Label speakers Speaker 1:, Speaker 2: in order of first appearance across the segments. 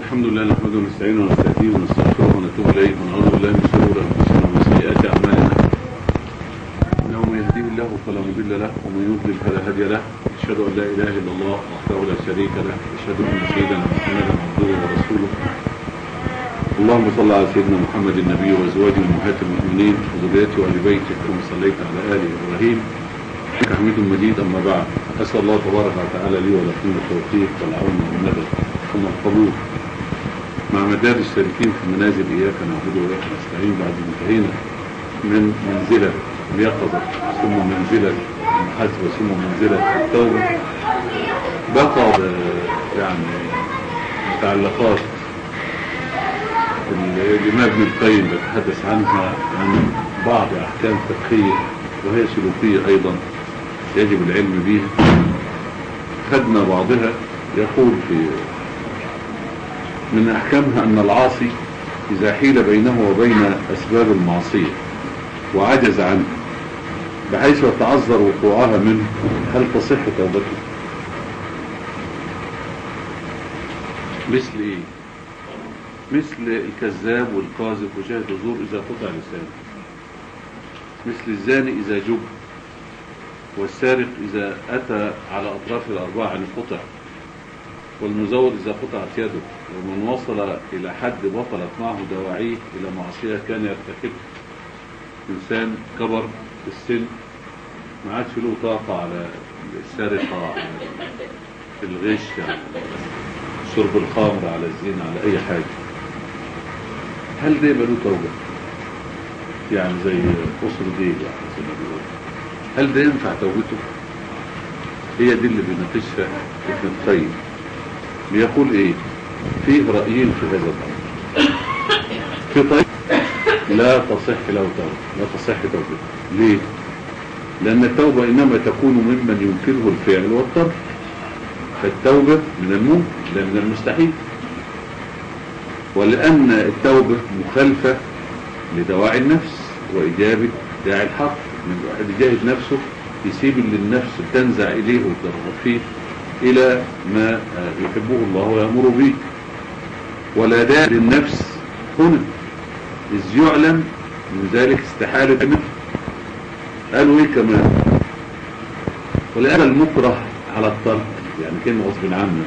Speaker 1: الحمد لله نحمده ونستعينه ونستهديه ونستغفره ونتوب اليه ونعوذ بالله من شرور انفسنا ومن سيئات اعمالنا انه من يهديه الله فلا مضل له ومن يضلل فلا هادي له اشهد ان لا اله الا الله وحده لا شريك له اشهد ان سيدنا محمدا عبده ورسوله اللهم صل على سيدنا محمد النبي وازواجه امهات المؤمنين وذريته وال بيته كما صليت على ال ابراهيم انك حميد مجيد اما بعد اسال الله تبارك وتعالى لي ولكم التوفيق والعون والندى ثم القبول مع مدارس السالكين في منازل اياك نعبد واياك نستعين بعد ما انتهينا من منزله اليقظه ثم منزله المحاسبه ثم منزله التوبه بقى آه، يعني متعلقات الإمام ابن القيم بيتحدث عنها عن بعض أحكام فقهية وهي سلوكية أيضا يجب العلم بها خدنا بعضها يقول في من أحكامها أن العاصي إذا حيل بينه وبين أسباب المعصية وعجز عنها بحيث يتعذر وقوعها منه هل تصح توبته مثل إيه مثل الكذاب والقاذف وشاهد الزور إذا قطع لسانه مثل الزاني إذا جب والسارق إذا أتى على أطراف الأربعة عن قطع والمزور إذا قطعت يده ومن وصل إلى حد بطلت معه دواعيه إلى معصية كان يرتكبها إنسان كبر في السن ما عادش له طاقة على السرقة على الغش على شرب الخمر على الزنا على أي حاجة هل ده يبقى له توبة؟ يعني زي قصر ديل يعني زي ما بيقولوا هل ده ينفع توبته؟ هي دي اللي بيناقشها ابن القيم بيقول ايه؟ فيه رأيين في هذا الأمر في طريق لا تصح له توبة لا تصح توبته ليه؟ لأن التوبة إنما تكون ممن ينكره الفعل والترك فالتوبة من الممكن لا من المستحيل ولأن التوبة مخالفة لدواعي النفس وإجابة داعي الحق من الواحد يجاهد نفسه يسيب اللي النفس تنزع إليه وترغب فيه إلى ما يحبه الله ويأمر به ولا داعي للنفس هنا إذ يعلم من ذلك استحالة منه قالوا إيه كمان ولأن المكره على الترك يعني كلمة غصب عنه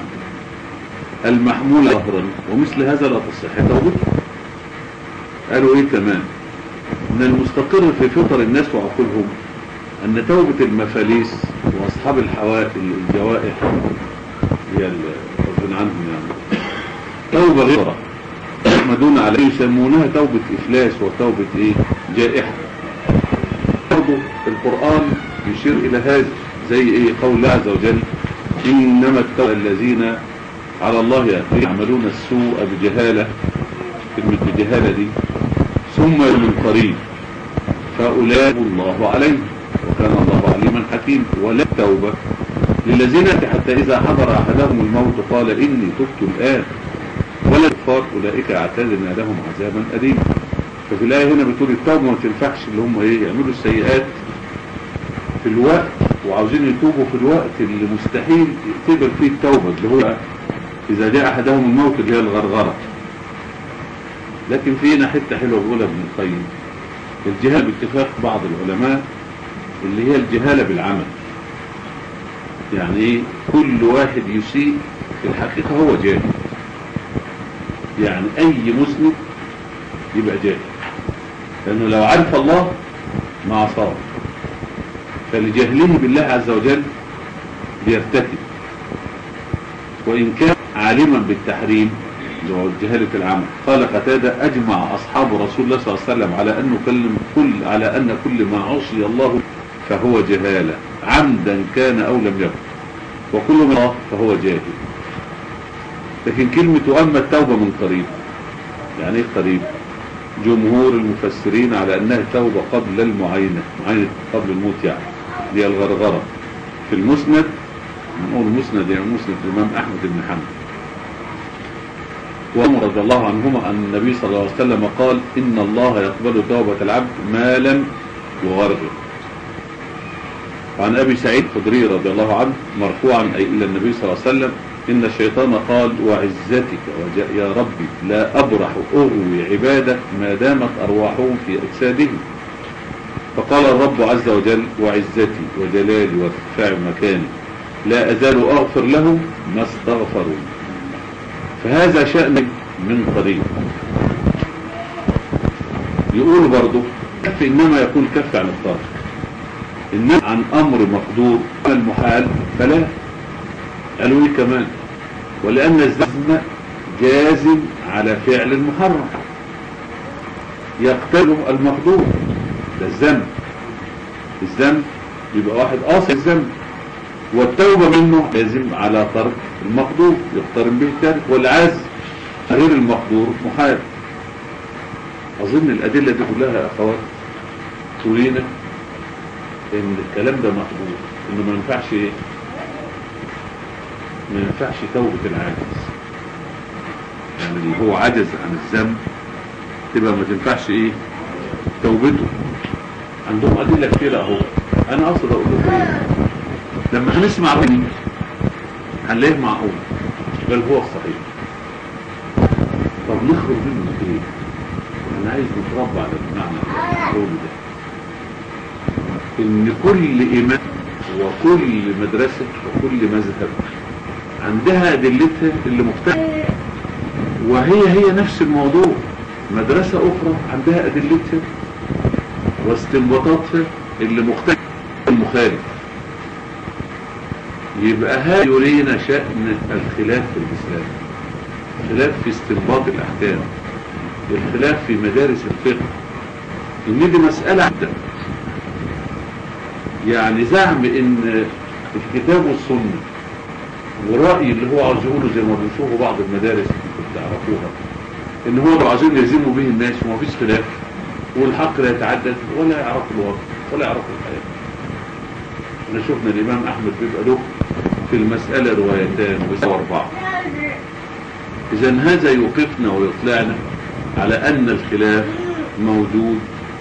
Speaker 1: المحمول ظهرا ومثل هذا لا تصح توبته قالوا ايه كمان من المستقر في فطر الناس وعقولهم ان توبة المفاليس واصحاب الحوائل الجوائح هي غصب عنهم يعني توبة غيرة يحمدون عليه يسمونها توبة افلاس وتوبة ايه جائحة برضه القرآن يشير الى هذا زي ايه قول الله عز وجل انما التوبة الذين على الله يعملون السوء بجهالة كلمة بجهالة دي ثم من قريب فأولئك الله عليهم وكان الله عليما حكيما ولا توبة للذين حتى إذا حضر أحدهم الموت قال إني تبت الآن ولا الكفار أولئك اعتدنا لهم عذابا أليما ففي الآية هنا بتقول التوبة ما تنفعش اللي هم إيه يعملوا السيئات في الوقت وعاوزين يتوبوا في الوقت اللي مستحيل يقتبل فيه التوبة اللي هو إذا جاء أحدهم الموت اللي هي الغرغرة لكن في هنا حتة حلوة بيقولها ابن القيم الجهالة باتفاق بعض العلماء اللي هي الجهالة بالعمل يعني ايه كل واحد يسيء في الحقيقة هو جاهل يعني أي مسلم يبقى جاهل لأنه لو عرف الله ما عصاه فلجهله بالله عز وجل بيرتكب وإن كان عالما بالتحريم اللي هو جهالة العمل قال قتادة أجمع أصحاب رسول الله صلى الله عليه وسلم على أنه كل, كل على أن كل ما عصي الله فهو جهالة عمدا كان أو لم يكن وكل ما فهو جاهل لكن كلمة أما التوبة من قريب يعني ايه قريب جمهور المفسرين على أنها توبة قبل المعاينة معاينة قبل الموت يعني دي الغرغرة في المسند نقول مسند يعني مسند الإمام أحمد بن حنبل وعمر رضي الله عنهما أن النبي صلى الله عليه وسلم قال إن الله يقبل توبة العبد ما لم يغرغر وعن أبي سعيد خدري رضي الله عنه مرفوعا أي إلى النبي صلى الله عليه وسلم إن الشيطان قال وعزتك وج- يا ربي لا أبرح أغوي عبادك ما دامت أرواحهم في أجسادهم فقال الرب عز وجل وعزتي وجلالي وارتفاع مكاني لا أزال أغفر لهم ما استغفروا فهذا شأن من قريب يقول برضو كف إنما يكون كف عن الطرف إنما عن أمر مقدور المحال فلا قالوا لي كمان ولأن الزم جازم على فعل محرم يقتله المقدور ده الذنب الذنب يبقى واحد قاصد الذنب والتوبة منه لازم على ترك المقدور يقترن به التارك والعزم غير المقدور محال أظن الأدلة دي كلها يا أخوات ترينا إن الكلام ده مقبول إنه ما ينفعش إيه؟ ما ينفعش توبة العاجز يعني اللي هو عجز عن الذنب تبقى ما تنفعش إيه توبته عندهم أدلة كتيرة أهو أنا أقصد أقول لكم إيه لما هنسمع رأيي هنلاقيه معقول بل هو الصحيح طب نخرج منه إيه أنا عايز نتربى على المعنى المقول ده إن كل إمام وكل مدرسة وكل مذهب عندها أدلتها اللي مختلفة وهي هي نفس الموضوع مدرسة أخرى عندها أدلتها واستنباطاتها اللي مختلفة المخالف يبقى هذا يرينا شأن الخلاف في الإسلام خلاف في استنباط الأحكام الخلاف في مدارس الفقه إن دي مسألة عدة يعني زعم إن الكتاب والسنة ورأي اللي هو عاوز يقوله زي ما بنشوفه بعض المدارس اللي تعرفوها إن هو لو عايزين يلزموا به الناس وما فيش خلاف والحق لا يتعدد ولا يعرفوا الوضع ولا يعرفوا الحياة احنا شفنا الإمام أحمد بيبقى له في المسألة روايتان ويسوى أربعة إذا هذا يوقفنا ويطلعنا على أن الخلاف موجود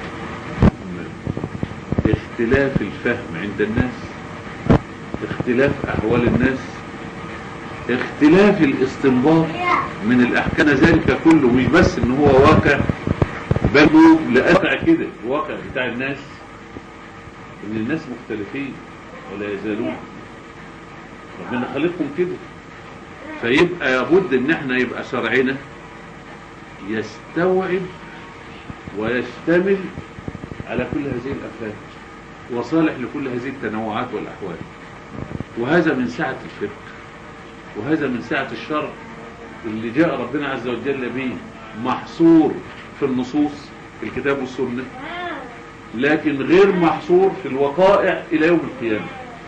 Speaker 1: اختلاف الفهم عند الناس اختلاف أحوال الناس اختلاف الاستنباط من الأحكام ذلك كله مش بس ان هو واقع بل هو لأقع كده الواقع بتاع الناس ان الناس مختلفين ولا يزالون ربنا خلقكم كده فيبقى لابد ان احنا يبقى شرعنا يستوعب ويشتمل على كل هذه الافلام وصالح لكل هذه التنوعات والاحوال وهذا من سعة الفقه وهذا من سعة الشرع اللي جاء ربنا عز وجل به محصور في النصوص في الكتاب والسنة لكن غير محصور في الوقائع إلى يوم القيامة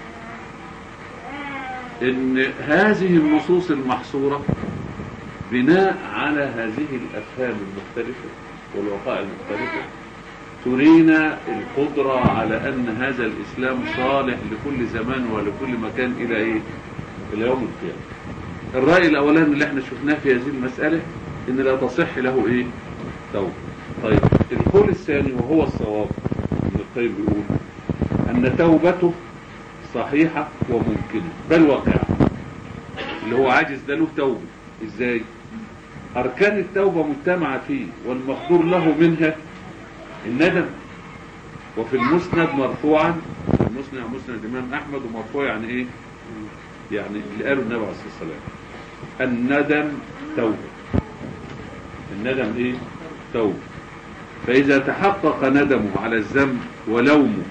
Speaker 1: إن هذه النصوص المحصورة بناء على هذه الأفهام المختلفة والوقائع المختلفة ترينا القدرة على أن هذا الإسلام صالح لكل زمان ولكل مكان إلى إيه؟ إلى يوم القيامة الرأي الأولاني اللي احنا شفناه في هذه المسألة إن لا تصح له إيه؟ توبة طيب القول الثاني وهو الصواب ابن القيم بيقول أن توبته صحيحة وممكنة بل واقعة اللي هو عاجز ده له توبة ازاي أركان التوبة مجتمعة فيه والمقدور له منها الندم وفي المسند مرفوعا في المسند مسند الإمام أحمد ومرفوع يعني إيه يعني اللي قاله النبي عليه الصلاة والسلام الندم توبة الندم إيه توبة فإذا تحقق ندمه على الذنب ولومه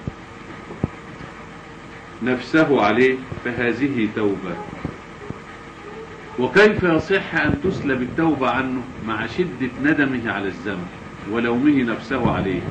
Speaker 1: نفسه عليه فهذه توبة وكيف يصح أن تسلب التوبة عنه مع شدة ندمه على الذنب ولومه نفسه عليه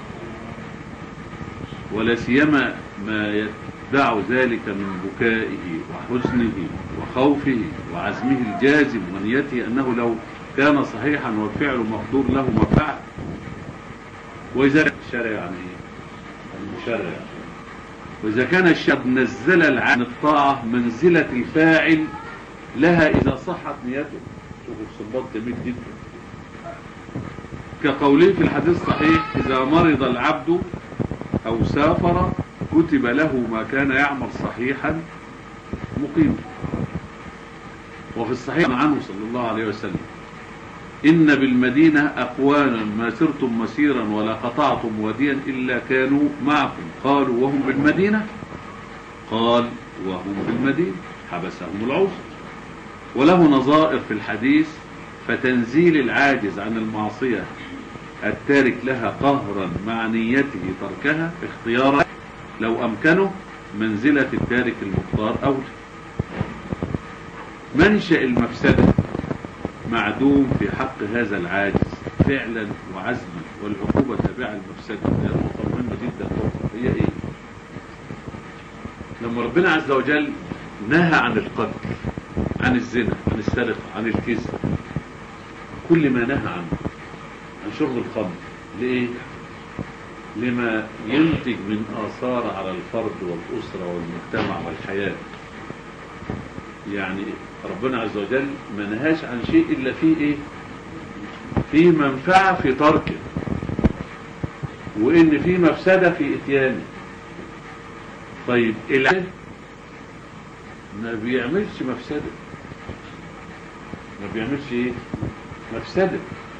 Speaker 1: ولا سيما ما يتبع ذلك من بكائه وحزنه وخوفه وعزمه الجازم ونيته أنه لو كان صحيحا والفعل مقدور له ما فعل وإذا الشرع يعني المشرع وإذا كان الشاب نزل عن الطاعة منزلة الفاعل لها إذا صحت نيته شوف الصباط جميل جدا كقوله في الحديث الصحيح إذا مرض العبد أو سافر كتب له ما كان يعمل صحيحا مقيما وفي الصحيح عنه صلى الله عليه وسلم إن بالمدينة أقوانا ما سرتم مسيرا ولا قطعتم واديا إلا كانوا معكم قالوا وهم بالمدينة قال وهم بالمدينة حبسهم العذر وله نظائر في الحديث فتنزيل العاجز عن المعصية التارك لها قهرا مع نيته تركها اختيارا لو أمكنه منزلة التارك المختار أولى منشأ المفسدة معدوم في حق هذا العاجز فعلا وعزما والعقوبة تابعة المفسدة هي نقطة مهمة جدا هي ايه لما ربنا عز وجل نهى عن القتل عن الزنا عن السرقة عن الكذب كل ما نهى عنه عن شرب الخمر لإيه لما ينتج من آثار على الفرد والأسرة والمجتمع والحياة يعني ربنا عز وجل ما نهاش عن شيء إلا فيه إيه فيه منفعة في تركه وإن فيه مفسدة في إتيانه طيب العلم ما بيعملش مفسدة ما بيعملش ايه مفسدة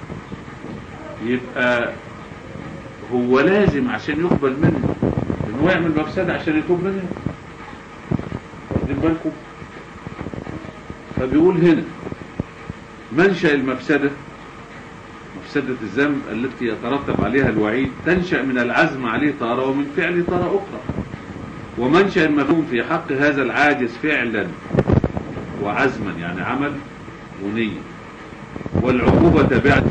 Speaker 1: يبقى هو لازم عشان يقبل منه ان هو يعمل مفسدة عشان يتوب منها واخدين بالكم فبيقول هنا منشأ المفسدة مفسدة الذنب التي يترتب عليها الوعيد تنشأ من العزم عليه تارة ومن فعل تارة أخرى ومنشأ المفهوم في حق هذا العاجز فعلا وعزما يعني عمل ونية والعقوبة تبعت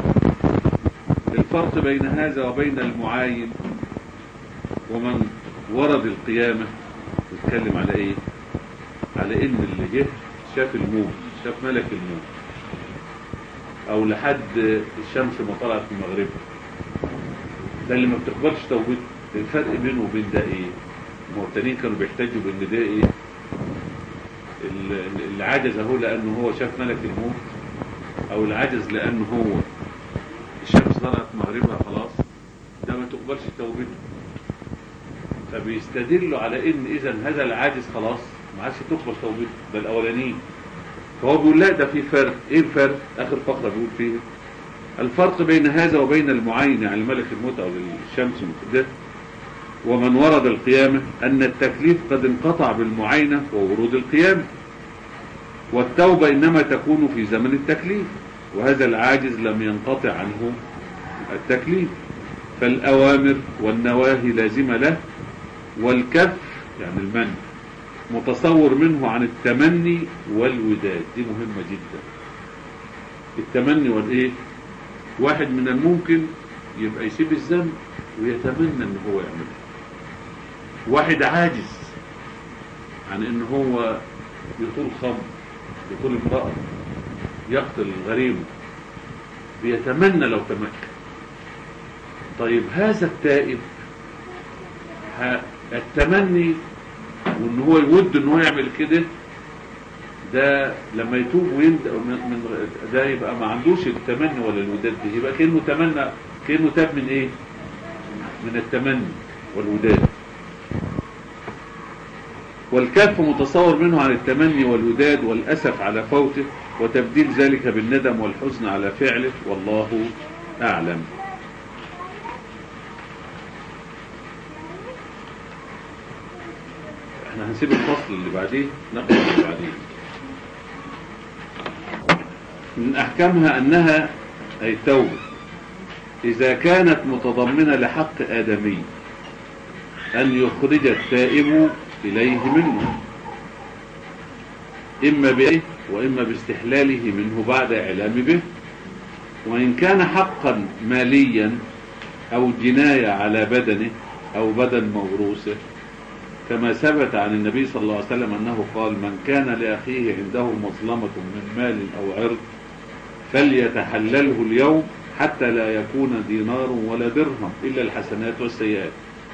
Speaker 1: الفرق بين هذا وبين المعاين ومن ورد القيامة بيتكلم على ايه على ان اللي جه شاف الموت شاف ملك الموت او لحد الشمس ما طلعت في المغرب ده اللي ما بتقبلش توبته الفرق بينه وبين ده ايه ما هو التانيين كانوا بيحتاجوا بان ده ايه اللي عجز هو لانه هو شاف ملك الموت او العجز لانه هو الشمس طلعت مغربها خلاص ده ما تقبلش توبته فبيستدلوا على ان اذا هذا العاجز خلاص ما عادش تقبل توبته ده الاولانيين فهو بيقول لا ده في فرق ايه الفرق اخر فقره بيقول فيه الفرق بين هذا وبين المعين يعني ملك الموت او الشمس ده ومن ورد القيامة أن التكليف قد انقطع بالمعاينة وورود القيامة والتوبة إنما تكون في زمن التكليف وهذا العاجز لم ينقطع عنه التكليف فالأوامر والنواهي لازمة له والكف يعني المنع متصور منه عن التمني والوداد دي مهمة جدا التمني والايه واحد من الممكن يبقى يسيب الذنب ويتمنى ان هو يعمله واحد عاجز عن ان هو يطول خمر يطول امرأة يقتل غريمه بيتمنى لو تمكن طيب هذا التائب التمني وان هو يود ان هو يعمل كده ده لما يتوب ويبدا من ده يبقى ما عندوش التمني ولا الوداد دي يبقى كانه تمنى كانه تاب من ايه من التمني والوداد والكف متصور منه عن التمني والوداد والأسف على فوته وتبديل ذلك بالندم والحزن على فعله والله أعلم احنا هنسيب الفصل اللي بعديه نقرأ اللي بعديه من أحكامها أنها أي التوبة إذا كانت متضمنة لحق آدمي أن يخرج التائب إليه منه إما به وإما باستحلاله منه بعد إعلام به وإن كان حقا ماليا أو جناية على بدنه أو بدن موروثه كما ثبت عن النبي صلى الله عليه وسلم أنه قال من كان لأخيه عنده مظلمة من مال أو عرض فليتحلله اليوم حتى لا يكون دينار ولا درهم إلا الحسنات والسيئات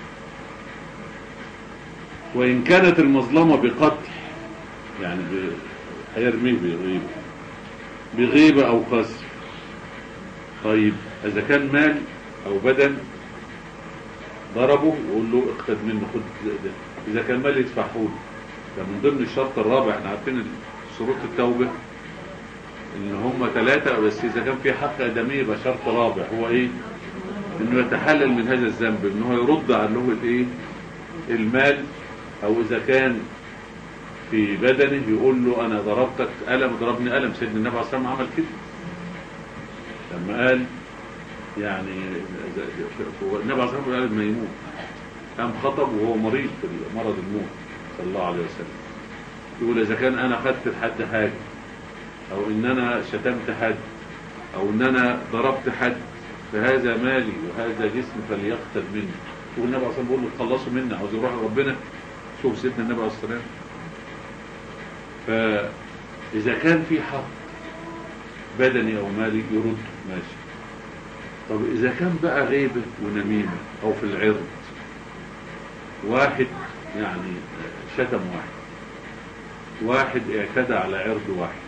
Speaker 1: وإن كانت المظلمة بقتل يعني هيرميه بغيبة بغيبة أو قذف طيب إذا كان مال أو بدن ضربه يقول له اقتد منه خد ده إذا كان مال يدفعه له ده من ضمن الشرط الرابع احنا عارفين شروط التوبة ان هم ثلاثة بس اذا كان في حق ادمي يبقى شرط رابع هو ايه انه يتحلل من هذا الذنب انه يرد عنه الايه المال او اذا كان في بدنه يقول له انا ضربتك ألم ضربني ألم سيدنا النبي عليه الصلاة والسلام عمل كده لما قال يعني هو النبي عليه الصلاة والسلام قال ما يموت قام خطب وهو مريض في مرض الموت صلى الله عليه وسلم يقول اذا كان انا خدت لحد حاجه او ان انا شتمت حد او ان انا ضربت حد فهذا مالي وهذا جسمي فليقتل مني والنبي عليه الصلاه والسلام بيقول له تخلصوا مني عاوز يروح لربنا شوف سيدنا النبي عليه الصلاه والسلام فاذا كان في حق بدني او مالي يرد ماشي طب اذا كان بقى غيبه ونميمه او في العرض واحد يعني شتم واحد واحد اعتدى على عرض واحد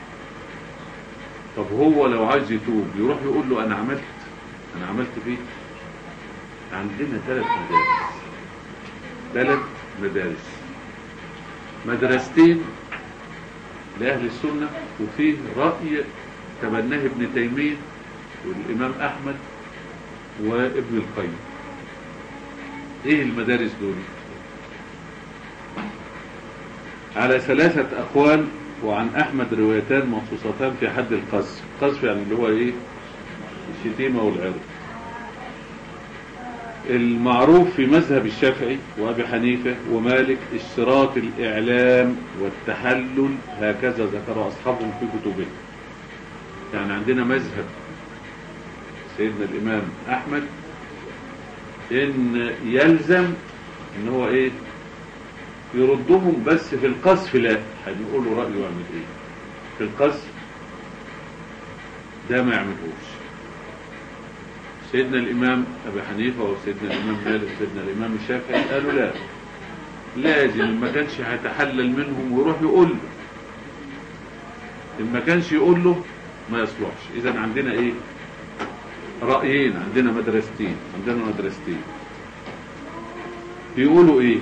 Speaker 1: طب هو لو عايز يتوب يروح يقول له انا عملت انا عملت فيه عندنا ثلاث مدارس ثلاث مدارس مدرستين لأهل السنة وفيه رأي تبناه ابن تيمية والإمام أحمد وابن القيم ايه المدارس دول على ثلاثة أقوال وعن أحمد روايتان منصوصتان في حد القذف القذف يعني اللي هو إيه الشتيمة والعرض المعروف في مذهب الشافعي وأبي حنيفة ومالك اشتراط الإعلام والتحلل هكذا ذكر أصحابهم في كتبهم يعني عندنا مذهب سيدنا الإمام أحمد إن يلزم إن هو إيه يردهم بس في القذف لا هنقول له رأيه يعمل ايه في القذف ده ما يعملهوش سيدنا الإمام أبي حنيفة وسيدنا الإمام مالك وسيدنا الإمام الشافعي قالوا لا لازم ما كانش هيتحلل منهم ويروح يقول له إن ما كانش يقول له ما يصلحش إذا عندنا إيه رأيين عندنا مدرستين عندنا مدرستين بيقولوا إيه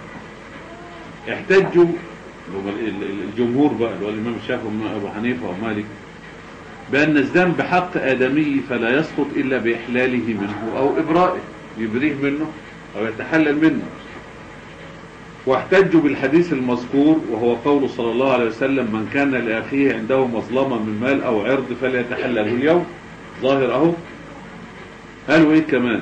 Speaker 1: احتجوا الجمهور بقى اللي هو الإمام الشافعي وأبو حنيفة ومالك بأن الذنب حق آدمي فلا يسقط إلا بإحلاله منه أو إبرائه يبريه منه أو يتحلل منه واحتجوا بالحديث المذكور وهو قول صلى الله عليه وسلم من كان لأخيه عنده مظلمة من مال أو عرض فليتحلله اليوم ظاهر أهو قالوا إيه كمان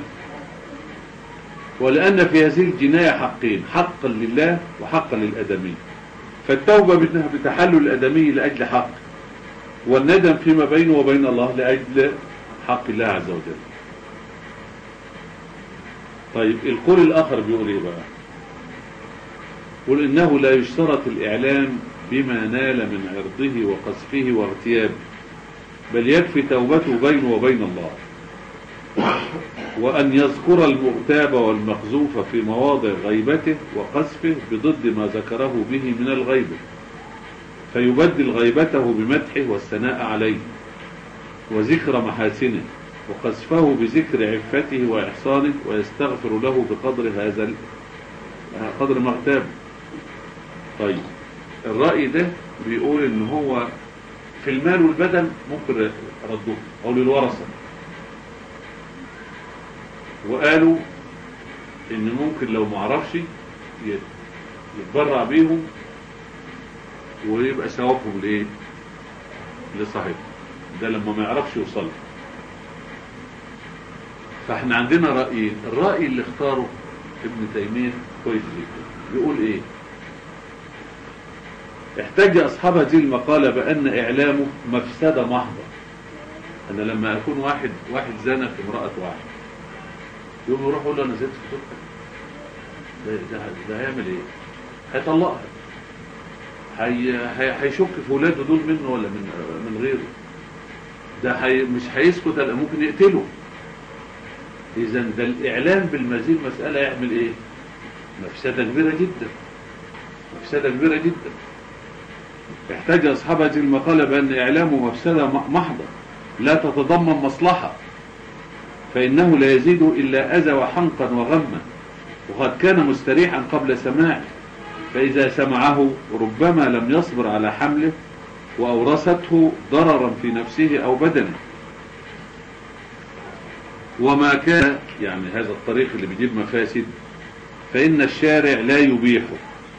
Speaker 1: ولأن في هذه الجناية حقين حقا لله وحقا للأدمي فالتوبة منها بتحلل الأدمي لأجل حق والندم فيما بينه وبين الله لأجل حق الله عز وجل طيب القول الآخر بيقول إيه بقى قل إنه لا يشترط الإعلام بما نال من عرضه وقذفه واغتيابه بل يكفي توبته بينه وبين الله وأن يذكر المغتاب والمخزوف في مواضع غيبته وقذفه بضد ما ذكره به من الغيبة فيبدل غيبته بمدحه والثناء عليه وذكر محاسنه وقذفه بذكر عفته وإحصانه ويستغفر له بقدر هذا قدر ما اغتابه طيب الرأي ده بيقول ان هو في المال والبدن ممكن ردوه او للورثة وقالوا ان ممكن لو معرفش يتبرع بيهم ويبقى ثوابهم لايه لصاحبه ده لما ما يعرفش يوصل فاحنا عندنا رأيين الرأي اللي اختاره ابن تيمية كويس جدا بيقول ايه احتج أصحاب هذه المقالة بأن إعلامه مفسدة محضة أنا لما أكون واحد واحد زنى في امرأة واحد يوم يروح يقول له أنا زنت في زوجتك ده, ده, ده هيعمل إيه؟ هيطلقها هي هيشك في ولاده دول منه ولا من من غيره ده هي مش هيسكت ممكن يقتله إذا ده الإعلام بالمزيد مسألة يعمل إيه؟ مفسدة كبيرة جدا مفسدة كبيرة جدا احتاج أصحاب هذه المقالة بأن إعلامه مفسدة محضة لا تتضمن مصلحة فإنه لا يزيد إلا أذى وحنقا وغما وقد كان مستريحا قبل سماعه فإذا سمعه ربما لم يصبر على حمله وأورثته ضررا في نفسه أو بدنه وما كان يعني هذا الطريق اللي بيجيب مفاسد فإن الشارع لا يبيحه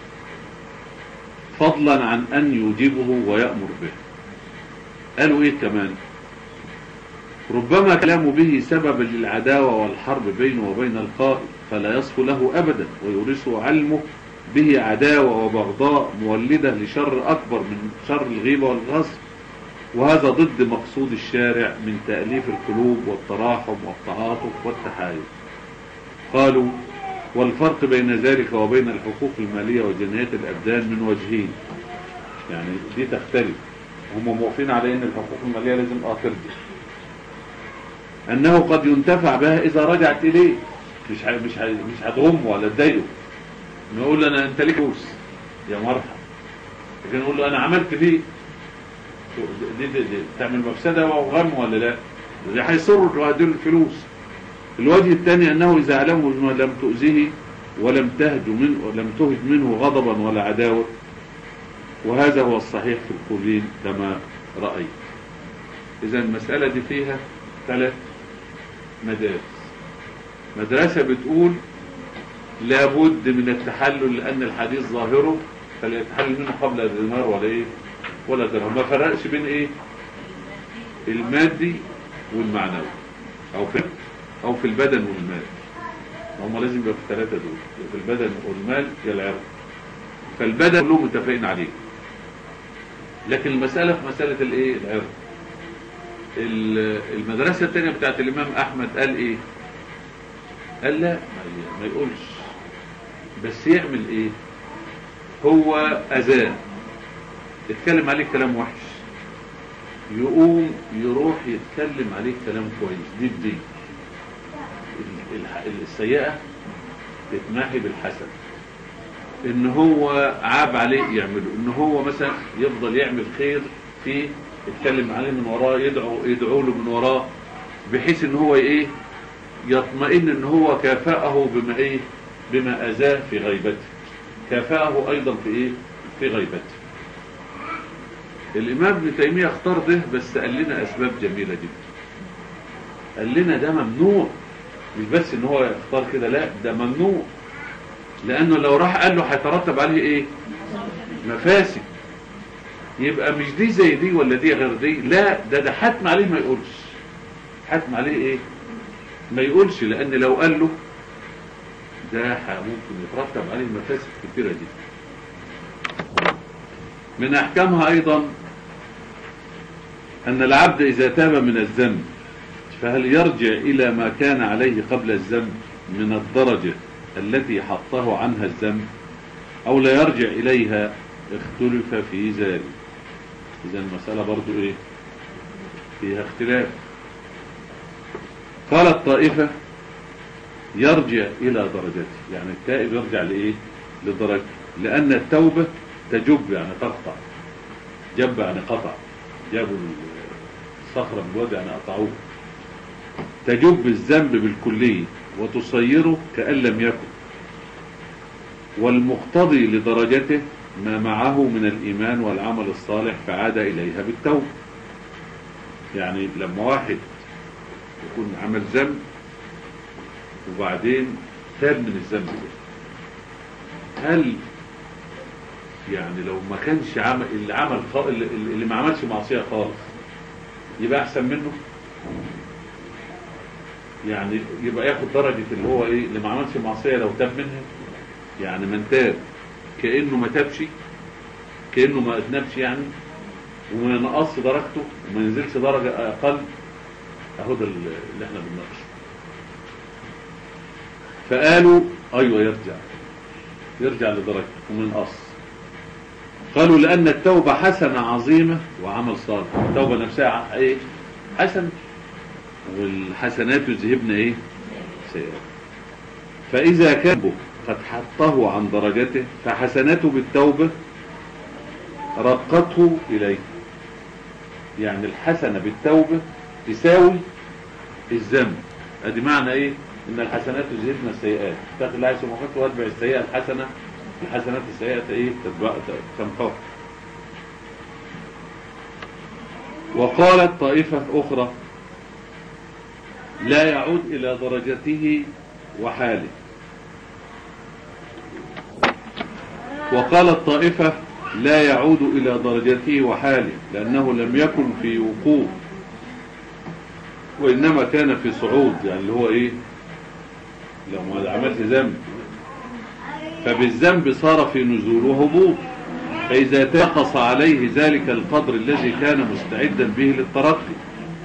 Speaker 1: فضلا عن أن يوجبه ويأمر به قالوا إيه كمان ربما كلام به سببا للعداوة والحرب بينه وبين القائل فلا يصف له أبدا ويورثه علمه به عداوة وبغضاء مولدة لشر أكبر من شر الغيبة والغصب وهذا ضد مقصود الشارع من تأليف القلوب والتراحم والتعاطف والتحايل قالوا والفرق بين ذلك وبين الحقوق المالية وجنايات الأبدان من وجهين يعني دي تختلف هم موافقين على ان الحقوق المالية لازم اه ترجع انه قد ينتفع بها اذا رجعت اليه مش ح... مش ح... مش هتغمه ولا تضايقه نقول له انا انت ليك فلوس يا مرحب لكن نقول له انا عملت فيه دي, دي, دي تعمل مفسده وغم ولا لا دي هيصر وهديله الفلوس الوجه الثاني انه اذا علمه بما لم تؤذه ولم تهج منه ولم تهج منه غضبا ولا عداوه وهذا هو الصحيح في القولين كما رايت اذا المساله دي فيها ثلاث مدارس مدرسه بتقول لابد من التحلل لان الحديث ظاهره فليتحلل منه قبل الدينار ولا ايه ولا درهم ما فرقش بين ايه المادي والمعنوي او في او في البدن والمال هم لازم يبقى في الثلاثه دول في البدن والمال يا العرض فالبدن كلهم متفقين عليه لكن المساله في مساله الايه العرض المدرسه الثانيه بتاعت الامام احمد قال ايه قال لا ما يقولش بس يعمل ايه هو اذان اتكلم عليه كلام وحش يقوم يروح يتكلم عليه كلام كويس دي بدي السيئة تتماحي بالحسن ان هو عاب عليه يعمله ان هو مثلا يفضل يعمل خير فيه يتكلم عليه من وراه يدعو يدعو له من وراه بحيث ان هو ايه يطمئن ان هو كافأه بما ايه بما اذاه في غيبته كافأه ايضا في ايه في غيبته الامام ابن تيمية اختار ده بس قال لنا اسباب جميلة جدا قال لنا ده ممنوع مش بس ان هو يختار كده لا ده ممنوع لانه لو راح قال له هيترتب عليه ايه مفاسد يبقى مش دي زي دي ولا دي غير دي لا ده ده حتم عليه ما يقولش حتم عليه ايه ما يقولش لان لو قال له ده ممكن يترتب عليه مفاسد كتيرة جدا من احكامها ايضا ان العبد اذا تاب من الذنب فهل يرجع إلى ما كان عليه قبل الذنب من الدرجة التي حطه عنها الذنب أو لا يرجع إليها اختلف في ذلك إذا المسألة برضو إيه فيها اختلاف قال الطائفة يرجع إلى درجته يعني التائب يرجع لإيه لدرجة لأن التوبة تجب يعني تقطع جب يعني قطع جابوا الصخرة من الوجه يعني قطعوه تجب الذنب بالكلية وتصيره كأن لم يكن والمقتضي لدرجته ما معه من الإيمان والعمل الصالح فعاد إليها بالتوبة يعني لما واحد يكون عمل ذنب وبعدين تاب من الذنب ده هل يعني لو ما كانش عمل اللي عمل اللي, اللي ما عملش معصية خالص يبقى أحسن منه يعني يبقى ياخد درجة اللي هو ايه اللي ما عملش معصية لو تاب منها يعني من تاب كأنه ما تابش كأنه ما اذنبش يعني وما ينقصش درجته وما ينزلش درجة اقل اهو ده اللي احنا بنناقشه فقالوا ايوه يرجع يرجع لدرجته وما ينقص قالوا لان التوبة حسنة عظيمة وعمل صالح التوبة نفسها ايه حسن والحسنات يذهبن ايه سيئات فاذا كان قد حطه عن درجته فحسناته بالتوبة رقته اليه يعني الحسنة بالتوبة تساوي الذنب ادي معنى ايه ان الحسنات يذهبن السيئات تاخد الله سبحانه واتبع السيئة الحسنة الحسنات السيئة ايه تتبع تنفق وقالت طائفة أخرى لا يعود إلى درجته وحاله وقالت طائفة لا يعود إلى درجته وحاله لأنه لم يكن في وقوف وإنما كان في صعود يعني اللي هو إيه لو ما عملت ذنب فبالذنب صار في نزول وهبوط فإذا تقص عليه ذلك القدر الذي كان مستعدا به للترقي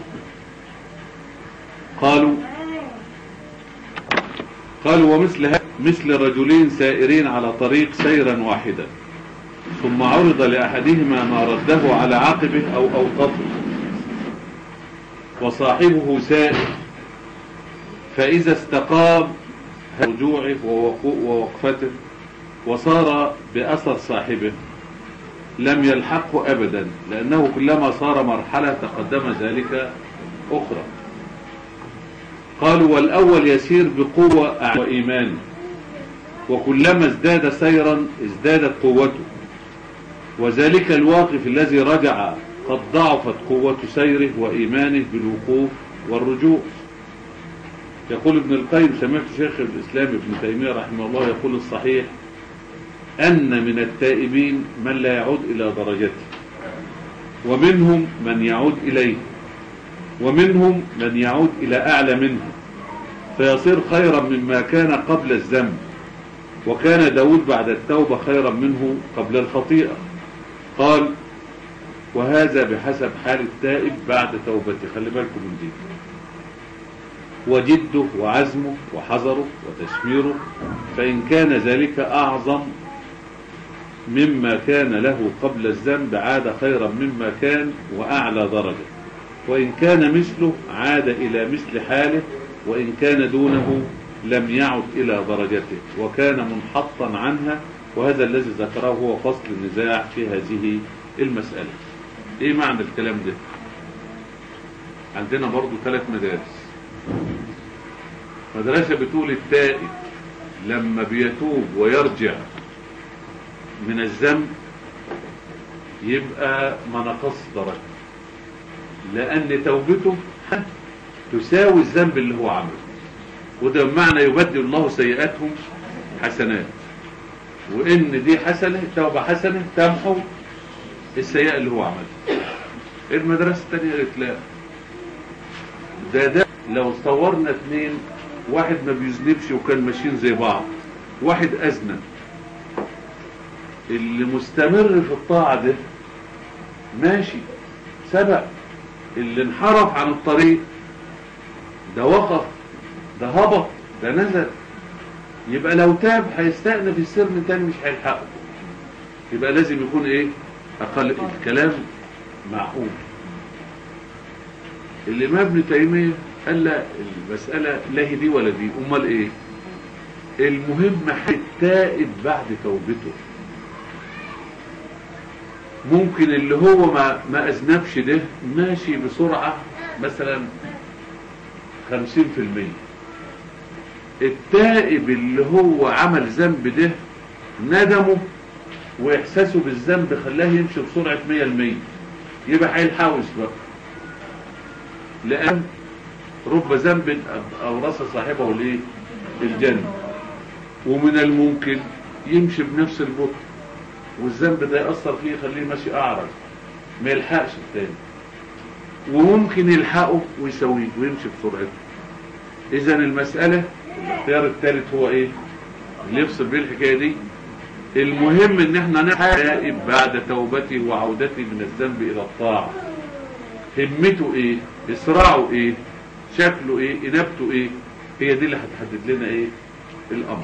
Speaker 1: قالوا قالوا ومثل هذا مثل رجلين سائرين على طريق سيرا واحدا ثم عرض لأحدهما ما رده على عقبه أو أوقفه وصاحبه سائر فإذا استقام رجوعه ووقفته وصار بأثر صاحبه لم يلحقه أبدا لأنه كلما صار مرحلة تقدم ذلك أخرى قالوا والأول يسير بقوة وإيمان وكلما ازداد سيرا ازدادت قوته وذلك الواقف الذي رجع قد ضعفت قوة سيره وإيمانه بالوقوف والرجوع يقول ابن القيم سمعت شيخ الإسلام ابن تيمية رحمه الله يقول الصحيح أن من التائبين من لا يعود إلى درجته ومنهم من يعود إليه ومنهم من يعود إلى أعلى منه فيصير خيرا مما كان قبل الذنب وكان داود بعد التوبة خيرا منه قبل الخطيئة قال وهذا بحسب حال التائب بعد توبته خلي بالكم من دي وجده وعزمه وحذره وتشميره فإن كان ذلك أعظم مما كان له قبل الذنب عاد خيرا مما كان وأعلى درجة وإن كان مثله عاد إلى مثل حاله وإن كان دونه لم يعد إلى درجته وكان منحطا عنها وهذا الذي ذكره هو فصل النزاع في هذه المسألة ايه معنى الكلام ده عندنا برضو ثلاث مدارس مدرسة بتقول التائب لما بيتوب ويرجع من الذنب يبقى ما نقص درجة لأن توبته تساوي الذنب اللي هو عمله وده بمعنى يبدل الله سيئاتهم حسنات وإن دي حسنة توبة حسنة تمحو السيئة اللي هو عملها المدرسة الثانية قالت لا ده ده لو صورنا اثنين واحد ما بيذنبش وكان ماشيين زي بعض واحد أذنب اللي مستمر في الطاعة ده ماشي سبق اللي انحرف عن الطريق ده وقف ده هبط ده نزل يبقى لو تاب هيستأنف السر تاني مش هيلحقه يبقى لازم يكون ايه اقل الكلام معقول الامام ابن تيميه قال لا المسألة لا هي دي ولا دي امال ايه المهم التائب بعد توبته ممكن اللي هو ما ما اذنبش ده ماشي بسرعة مثلا خمسين في المية التائب اللي هو عمل ذنب ده ندمه واحساسه بالذنب خلاه يمشي بسرعة مية المية يبقى هيلحوس بقى لأن رب ذنب أورث صاحبه الايه الجنة ومن الممكن يمشي بنفس البطء والذنب ده يأثر فيه يخليه ماشي أعرج ما يلحقش التاني وممكن يلحقه ويسويه ويمشي بسرعته إذا المسألة الاختيار الثالث هو إيه اللي يفصل بيه الحكاية دي المهم ان احنا نحائب بعد توبته وعودته من الذنب الى الطاعة همته ايه اسراعه ايه شكله ايه انابته ايه هي دي اللي هتحدد لنا ايه الامر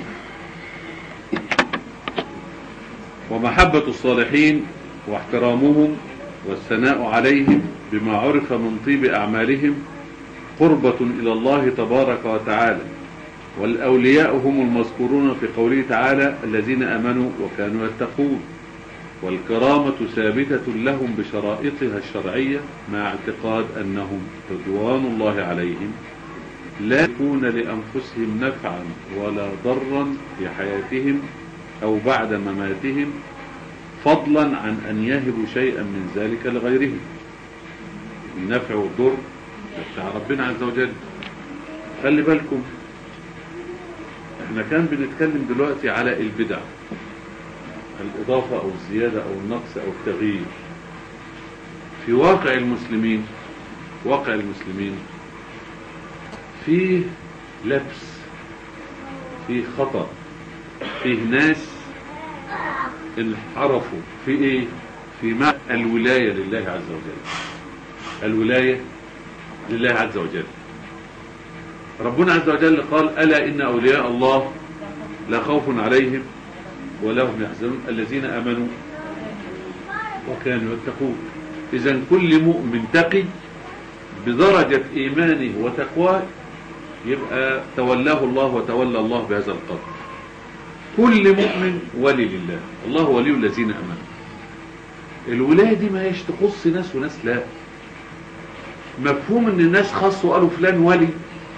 Speaker 1: ومحبة الصالحين واحترامهم والثناء عليهم بما عرف من طيب اعمالهم قربة الى الله تبارك وتعالى والأولياء هم المذكورون في قوله تعالى الذين أمنوا وكانوا يتقون والكرامة ثابتة لهم بشرائطها الشرعية مع اعتقاد أنهم رضوان الله عليهم لا يكون لأنفسهم نفعا ولا ضرا في حياتهم أو بعد مماتهم فضلا عن أن يهبوا شيئا من ذلك لغيرهم النفع والضر بتاع ربنا عز وجل خلي بالكم احنا كان بنتكلم دلوقتي على البدع الإضافة أو الزيادة أو النقص أو التغيير في واقع المسلمين واقع المسلمين فيه لبس فيه خطأ فيه ناس انحرفوا في ايه في معنى الولاية لله عز وجل الولاية لله عز وجل ربنا عز وجل قال ألا إن أولياء الله لا خوف عليهم ولا هم يحزنون الذين أمنوا وكانوا يتقون إذا كل مؤمن تقي بدرجة إيمانه وتقواه يبقى تولاه الله وتولى الله بهذا القدر كل مؤمن ولي لله الله ولي الذين أمنوا الولاية دي ما هيش تخص ناس وناس لا مفهوم ان الناس خاصوا قالوا فلان ولي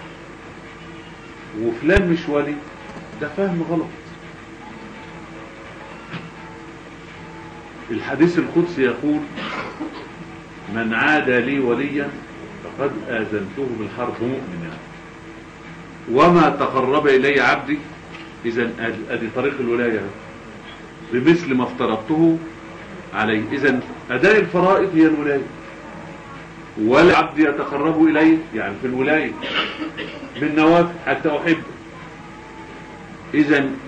Speaker 1: وفلان مش ولي ده فهم غلط الحديث القدسي يقول من عادى لي وليا فقد آذنته بالحرب مؤمن يعني. وما تقرب إلي عبدي إذا أدي طريق الولاية بمثل ما افترضته عليه إذا أداء الفرائض هي الولاية والعبد يتقرب إليه يعني في الولاية بالنوافل حتى أحب إذا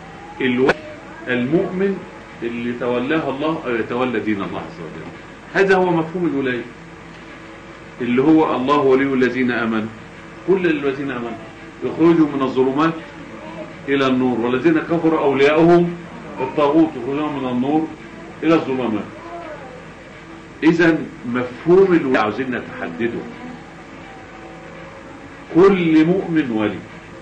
Speaker 1: المؤمن اللي تولاه الله أو يتولى دين الله عز وجل هذا هو مفهوم الولاية اللي هو الله ولي الذين أمنوا كل الذين أمنوا يخرجوا من الظلمات إلى النور والذين كفروا أولياءهم الطاغوت يخرجون من النور إلى الظلمات إذا مفهوم الولاية عاوزين نتحدده كل مؤمن ولي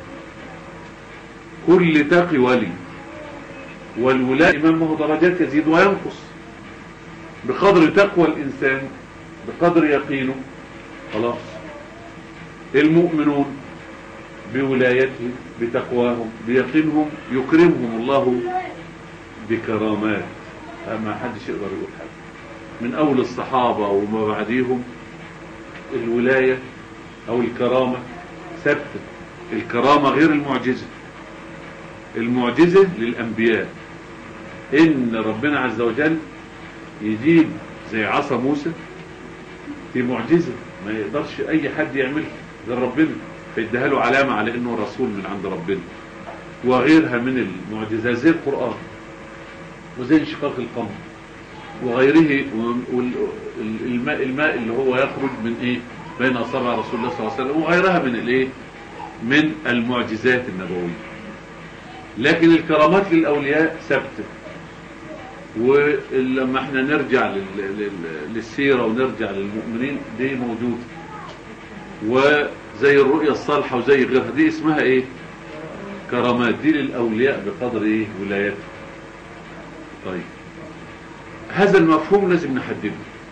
Speaker 1: كل تقي ولي والولاء إمامه درجات يزيد وينقص بقدر تقوى الإنسان بقدر يقينه خلاص المؤمنون بولايتهم بتقواهم بيقينهم يكرمهم الله بكرامات ما حدش يقدر يقول حاجة من أول الصحابة وما بعديهم الولاية أو الكرامة ثابتة الكرامة غير المعجزة المعجزة للأنبياء إن ربنا عز وجل يجيب زي عصا موسى في معجزة ما يقدرش أي حد يعملها غير ربنا فيديها له علامة على إنه رسول من عند ربنا وغيرها من المعجزات زي القرآن وزي انشقاق القمر وغيره والماء الماء اللي هو يخرج من ايه بين اصابع رسول الله صلى الله عليه وسلم وغيرها من الايه من المعجزات النبويه لكن الكرامات للاولياء ثابته ولما احنا نرجع للسيره ونرجع للمؤمنين دي موجوده وزي الرؤيا الصالحه وزي غيرها دي اسمها ايه كرامات دي للاولياء بقدر ايه ولايته طيب هذا المفهوم لازم نحدده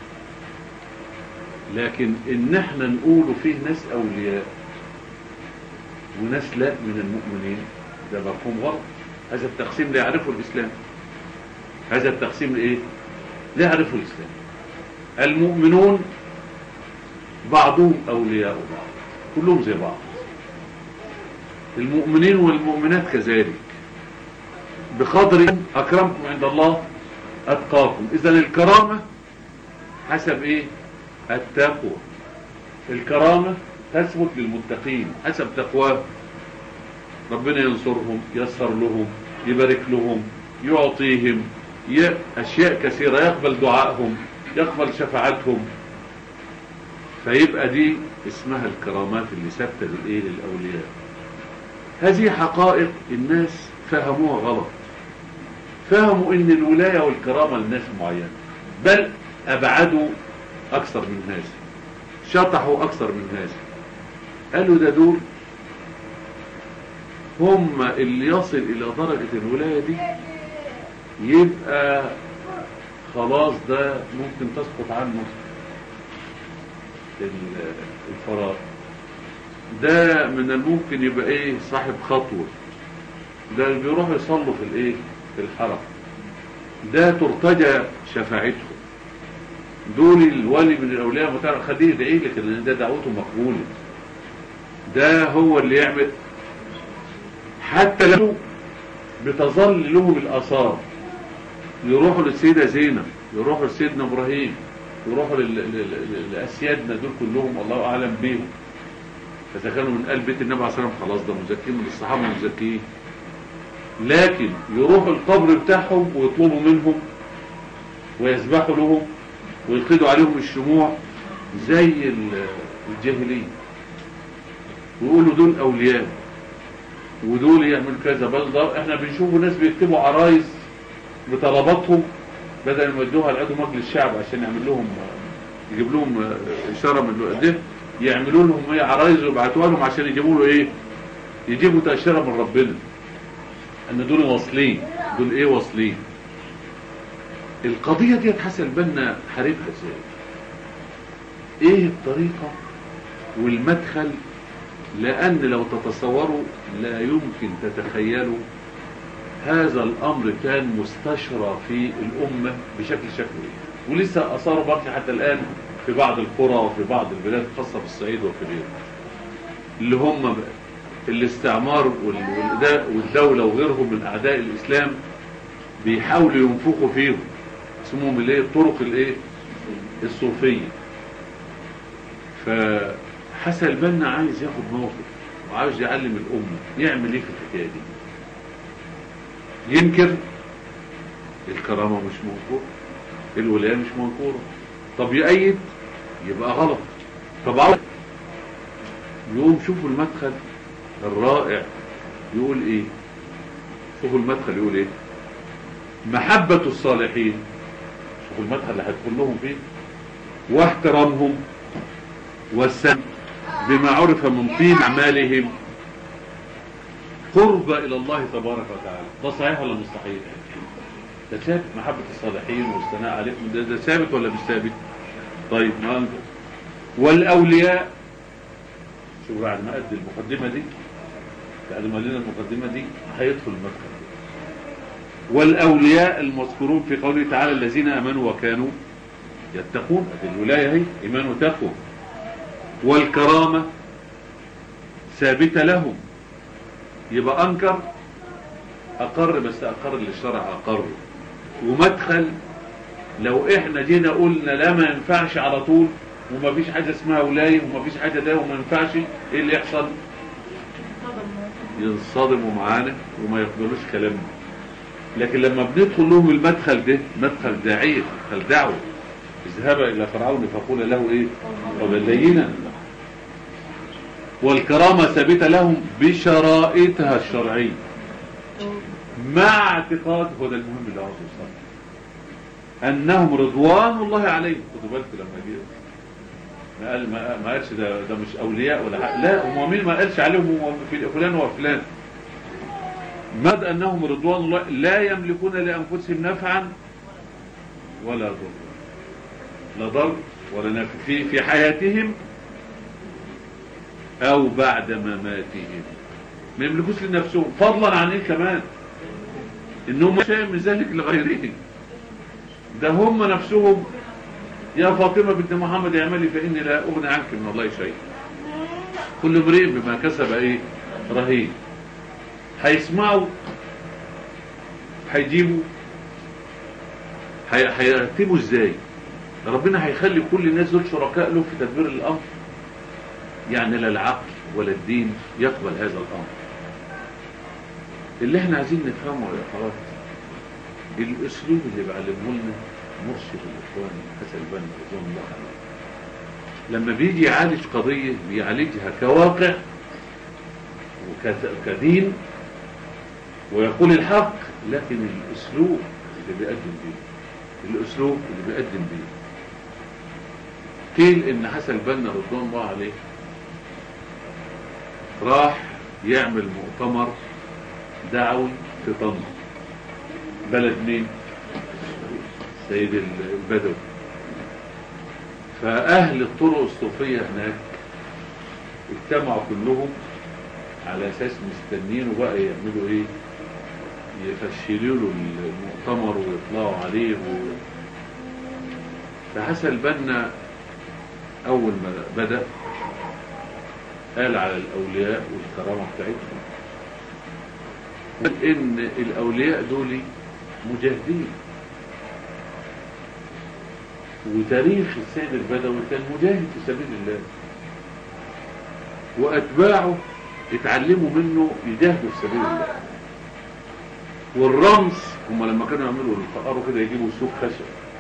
Speaker 1: لكن ان احنا نقوله فيه ناس اولياء وناس لا من المؤمنين ده مفهوم غلط هذا التقسيم لا يعرفه الاسلام هذا التقسيم ايه لا يعرفه الاسلام المؤمنون بعضهم اولياء بعض كلهم زي بعض المؤمنين والمؤمنات كذلك بقدر اكرمكم عند الله أتقاكم إذا الكرامة حسب إيه التقوى الكرامة تثبت للمتقين حسب تقواه ربنا ينصرهم يسر لهم يبارك لهم يعطيهم أشياء كثيرة يقبل دعائهم يقبل شفاعتهم فيبقى دي اسمها الكرامات اللي ثابته للايه للاولياء هذه حقائق الناس فهموها غلط فهموا ان الولاية والكرامة لناس معينة بل ابعدوا اكثر من هذا شطحوا اكثر من هذا قالوا ده دول هم اللي يصل الى درجة الولاية دي يبقى خلاص ده ممكن تسقط عنه الفراغ ده من الممكن يبقى ايه صاحب خطوة ده اللي بيروحوا يصلوا في الايه في الحرم ده ترتجى شفاعته دول الولي من الاولياء متعرف خليه يدعي لك لان ده دعوته مقبوله ده هو اللي يعمل حتى لو بتظل لهم الاثار يروحوا للسيده زينب يروحوا لسيدنا ابراهيم يروحوا لل- لل- لل- لاسيادنا دول كلهم الله اعلم بيهم اذا كانوا من قلب بيت النبي عليه الصلاه والسلام خلاص ده مزكين من الصحابه مزكين لكن يروحوا القبر بتاعهم ويطلبوا منهم ويسبحوا لهم ويلقدوا عليهم الشموع زي ال- الجاهليه ويقولوا دول اولياء ودول يعمل كذا بل ده احنا بنشوفوا ناس بيكتبوا عرايس بطلباتهم بدل ما يدوها لعضو مجلس الشعب عشان يعمل لهم يجيب لهم اشاره من ده يعملوا لهم ايه عرايس ويبعتوها لهم عشان يجيبوا له ايه يجيبوا تاشيره من ربنا ان دول واصلين دول ايه واصلين القضيه دي حسن بنا حاربها ازاي ايه الطريقه والمدخل لأن لو تتصوروا لا يمكن تتخيلوا هذا الأمر كان مستشرى في الأمة بشكل شكوي ولسه أثاره باقي حتى الآن في بعض القرى وفي بعض البلاد خاصة بالصعيد وفي غيره اللي هم الاستعمار وال- والدا- والدولة وغيرهم من أعداء الإسلام بيحاولوا ينفخوا فيهم اسمهم الايه الطرق الايه الصوفيه فحسن البنا عايز ياخد موقف وعايز يعلم الأمة يعمل ايه في الحكاية دي ينكر الكرامة مش موجودة الولاية مش موجودة طب يأيد يبقى غلط طب عاوز يقوم شوفوا المدخل الرائع يقول ايه شوفوا المدخل يقول ايه محبة الصالحين شوفوا المدخل اللي هيدخل لهم فيه واحترامهم والسم بما عرف من طين أعمالهم قرب إلى الله تبارك وتعالى ده صحيح ولا مش صحيح ده ثابت محبة الصالحين والثناء عليهم ده, ده ثابت ولا مش ثابت طيب ما أنت والأولياء شوف بعد ما أدي المقدمة دي بعد ما لنا المقدمة دي هيدخل المدخل والأولياء المذكورون في قوله تعالى الذين آمنوا وكانوا يتقون ادي الولاية هي إيمان وتقوى والكرامة ثابتة لهم يبقى أنكر أقر بس أقر اللي الشرع أقر ومدخل لو إحنا جينا قلنا لا ما ينفعش على طول وما فيش حاجة اسمها ولاية وما فيش حاجة ده وما ينفعش إيه اللي يحصل ينصدموا معانا وما يقبلوش كلامنا لكن لما بندخل لهم المدخل ده مدخل داعية مدخل دعوة اذهب إلى فرعون فقول له إيه قولا لينا والكرامة ثابتة لهم بشرائطها الشرعية مع اعتقاد هو ده المهم اللي عاوز يوصل أنهم رضوان الله عليهم خدوا بالكم لما جه ما قال ما ما قالش ده ده مش أولياء ولا حاجة لا هم مين ما قالش عليهم هم في فلان وفلان مد أنهم رضوان الله لا يملكون لأنفسهم نفعا ولا ضرا لا ضر ولا نفع في في حياتهم او بعد مماتهم ما يملكوش لنفسهم فضلا عن ايه كمان انهم شيء من ذلك لغيرهم ده هم نفسهم يا فاطمة بنت محمد اعملي فإني لا أغني عنك من الله شيء كل امرئ بما كسب ايه رهين هيسمعوا هيجيبوا هي- هيرتبوا ازاي ربنا هيخلي كل الناس دول شركاء له في تدبير الامر يعني لا العقل ولا الدين يقبل هذا الامر اللي احنا عايزين نفهمه يا اخوات الاسلوب اللي بعلمه لنا مرشد الاخوان حسن البنا رضوان الله عليه لما بيجي يعالج قضيه بيعالجها كواقع وكدين ويقول الحق لكن الاسلوب اللي بيقدم بيه الاسلوب اللي بيقدم بيه قيل ان حسن البنا رضوان الله عليه راح يعمل مؤتمر دعوي في طنطا بلد مين سيد البدوي فأهل الطرق الصوفية هناك اجتمعوا كلهم على أساس مستنينه بقى يعملوا إيه يفشلوا له المؤتمر ويطلعوا عليه و... فحسن البنا أول ما بدأ قال على الأولياء والكرامة بتاعتهم قال إن الأولياء دول مجاهدين وتاريخ السيد البدوي كان مجاهد في سبيل الله وأتباعه اتعلموا منه يجاهدوا في سبيل الله والرمز هم لما كانوا يعملوا الفقار كده يجيبوا سوق خشب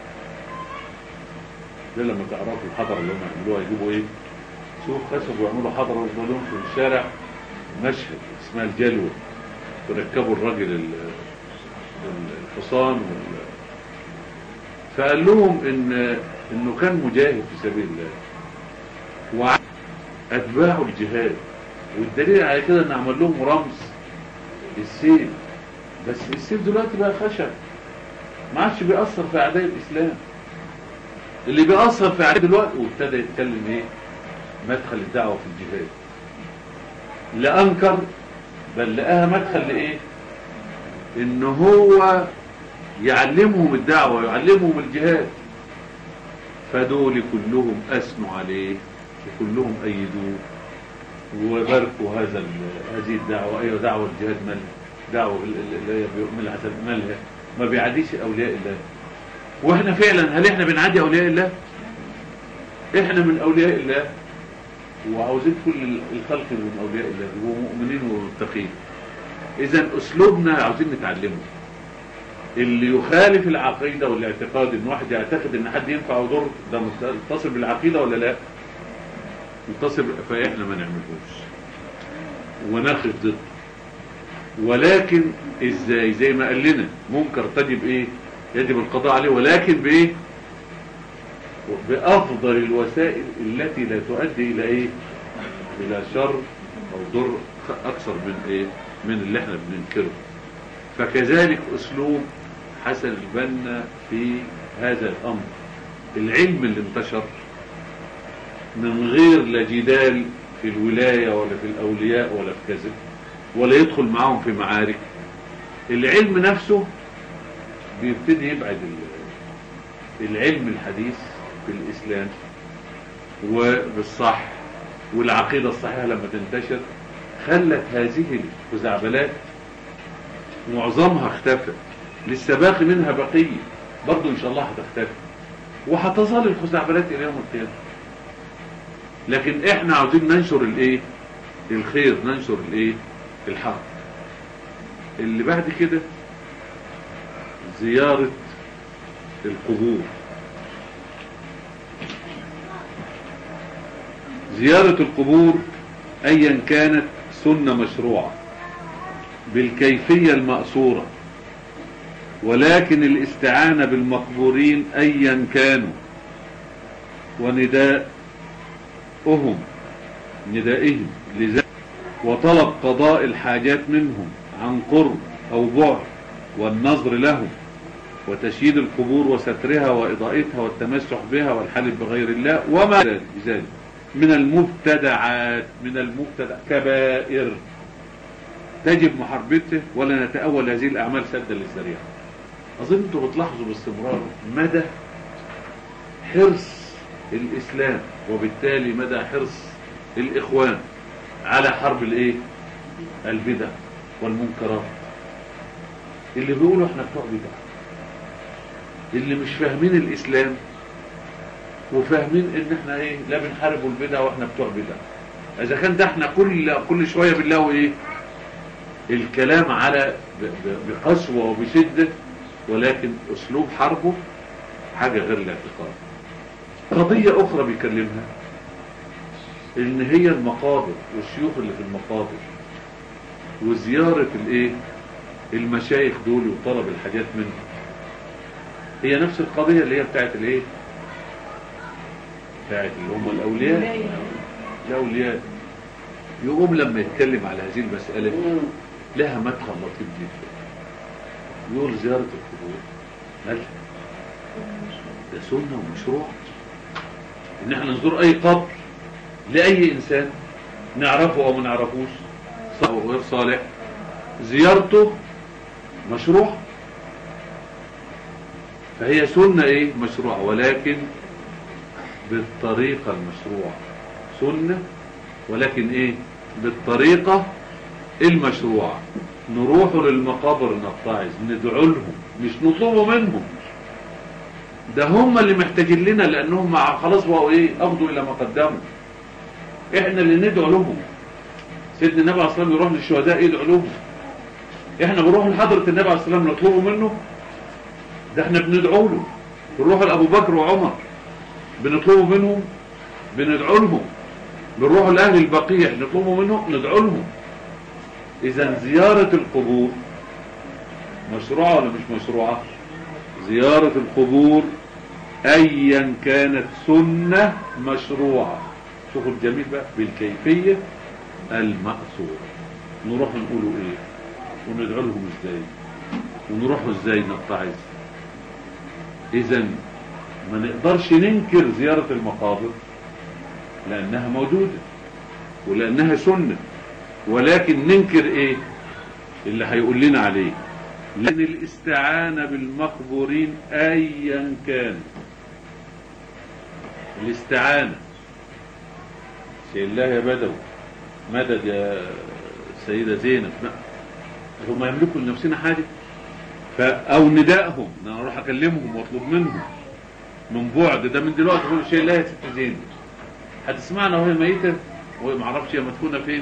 Speaker 1: ده لما تعرفوا الحضرة اللي هم يعملوها يجيبوا ايه سوق خشب ويعملوا حضرة ويفضلوا لهم في الشارع مشهد اسمها الجلوة وركبوا الراجل ال- الحصان وال... فقال لهم ان انه كان مجاهد في سبيل الله واتباعوا الجهاد والدليل على كده ان عمل لهم رمز السيف بس السيف دلوقتي بقى خشب ما عادش بيأثر في اعداء الاسلام اللي بيأثر في اعداء دلوقتي وابتدى يتكلم ايه مدخل الدعوة في الجهاد لا انكر بل لقاها مدخل لايه ان هو يعلمهم الدعوة ويعلمهم الجهاد فدول كلهم أثنوا عليه وكلهم أيدوه وباركوا هذا ال- هذه الدعوة أيوة دعوة الجهاد مال دعوة اللي هي بيؤمن حسب مالها ما بيعاديش أولياء الله وإحنا فعلا هل إحنا بنعادي أولياء الله؟ إحنا من أولياء الله وعاوزين كل الخلق من أولياء الله يبقوا مؤمنين ومتقين إذا أسلوبنا عاوزين نتعلمه اللي يخالف العقيدة والاعتقاد ان واحد يعتقد ان حد ينفع ويضر ده متصل بالعقيدة ولا لا متصل فاحنا ما نعملهوش وناخذ ضده ولكن ازاي زي ما قال لنا منكر تجب ايه يجب القضاء عليه ولكن بايه بافضل الوسائل التي لا تؤدي الى ايه الى شر او ضر اكثر من ايه من اللي احنا بننكره فكذلك أسلوب حسن البنا في هذا الأمر العلم اللي انتشر من غير لا جدال في الولاية ولا في الأولياء ولا في كذا ولا يدخل معاهم في معارك العلم نفسه بيبتدي يبعد ال- العلم الحديث في الإسلام وبالصح والعقيدة الصحيحة لما تنتشر خلت هذه الخزعبلات معظمها اختفى لسه باقي منها بقية برضو ان شاء الله هتختفي وهتظل الخزعبلات الى يوم القيامة لكن احنا عاوزين ننشر الايه الخير ننشر الايه الحق اللي بعد كده زيارة القبور زيارة القبور ايا كانت سنة مشروعة بالكيفية المأثورة ولكن الاستعانة بالمقبورين أيا كانوا ونداءهم ندائهم لذلك وطلب قضاء الحاجات منهم عن قرب أو بعد والنظر لهم وتشييد القبور وسترها وإضاءتها والتمسح بها والحلف بغير الله وما ذلك من المبتدعات من المبتدع كبائر تجب محاربته ولا نتأول هذه الأعمال سدا للذريعة أظن أنتم بتلاحظوا باستمرار مدى حرص الإسلام وبالتالي مدى حرص الإخوان على حرب الإيه؟ البدع والمنكرات اللي بيقولوا احنا بتوع بدع اللي مش فاهمين الإسلام وفاهمين ان احنا ايه لا بنحارب البدع واحنا بتوع بدع اذا كان ده احنا كل كل شويه بنلاقوا ايه الكلام على ب- ب- بقسوة وبشدة ولكن أسلوب حربه حاجة غير الاعتقاد قضية أخرى بيكلمها إن هي المقابر والشيوخ اللي في المقابر وزيارة الإيه المشايخ دول وطلب الحاجات منهم هي نفس القضية اللي هي بتاعت الإيه بتاعت اللي هم الأولياء الأولياء يقوم لما يتكلم على هذه المسألة لها مدخل لطيف جدا يقول زيارة القبور مالها ده سنة ومشروع ان احنا نزور اي قبر لاي انسان نعرفه او ما نعرفوش صالح او غير صالح زيارته مشروع فهي سنة ايه مشروع ولكن بالطريقة المشروعة سنة ولكن ايه بالطريقة المشروعة نروح للمقابر نتعظ ندعو لهم مش نطلبوا منهم ده هم اللي محتاجين لنا لانهم مع خلاص بقوا ايه اخذوا الى ما قدموا احنا اللي ندعو لهم سيدنا النبي عليه الصلاه والسلام يروح للشهداء يدعو لهم احنا بنروح لحضره النبي عليه الصلاه والسلام نطلبه منه ده احنا بندعو له بنروح لابو بكر وعمر بنطلبه منهم بندعو لهم بنروح لاهل البقيع نطلبه منهم ندعو لهم اذا زياره القبور مشروعه ولا مش مشروعه زياره القبور ايا كانت سنه مشروعه شوفوا الجميل بقى بالكيفيه المأثوره نروح نقولوا ايه وندعو لهم ازاي ونروحوا ازاي نتعظ اذا ما نقدرش ننكر زيارة المقابر لانها موجودة ولانها سنة ولكن ننكر ايه اللي هيقول لنا عليه لان الاستعانة بالمقبورين ايا كان الاستعانة شيء الله يا بدوي مدد يا سيدة زينب هم يملكوا لنفسنا حاجة ف... او ندائهم ان انا اروح اكلمهم واطلب منهم من بعد ده من دلوقتي اقول شيء لا يا ست زينب هتسمعنا وهي ميتة وهي معرفش هي مدفونة فين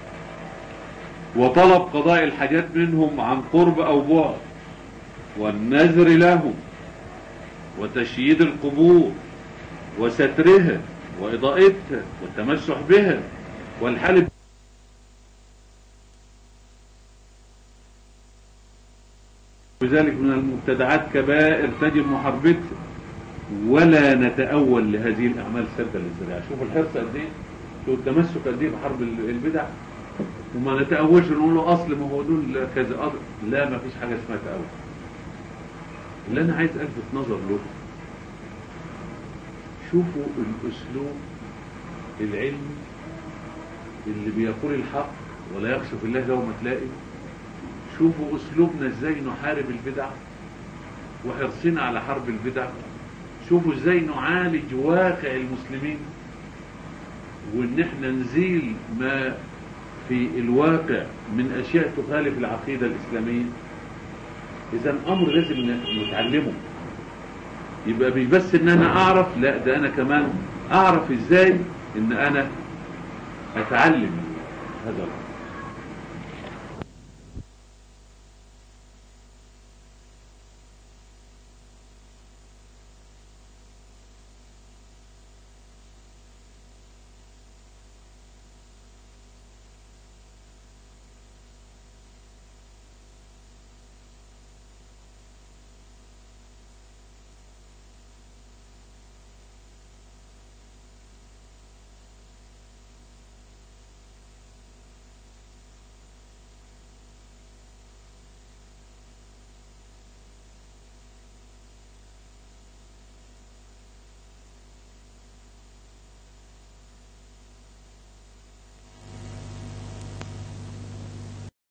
Speaker 1: وطلب قضاء الحاجات منهم عن قرب او بعد والنذر لهم وتشييد القبور وسترها وإضاءتها والتمسح بها والحلف بذلك من المبتدعات كبائر تجب محاربتها ولا نتأول لهذه الأعمال سدا للذريعة شوف الحرص قد إيه شوف التمسك قد إيه بحرب البدع وما نتأولش نقول له أصل ما هو دول كذا أصل لا ما فيش حاجة اسمها تأول اللي أنا عايز ألفت نظر له شوفوا الأسلوب العلمي اللي بيقول الحق ولا يخشى في الله لومة لائم شوفوا أسلوبنا إزاي نحارب البدع وحرصنا على حرب البدع شوفوا إزاي نعالج واقع المسلمين وإن إحنا نزيل ما في الواقع من أشياء تخالف العقيدة الإسلامية إذا أمر لازم نتعلمه يبقى مش بس إن أنا أعرف لا ده أنا كمان أعرف إزاي إن أنا أتعلم هذا الأمر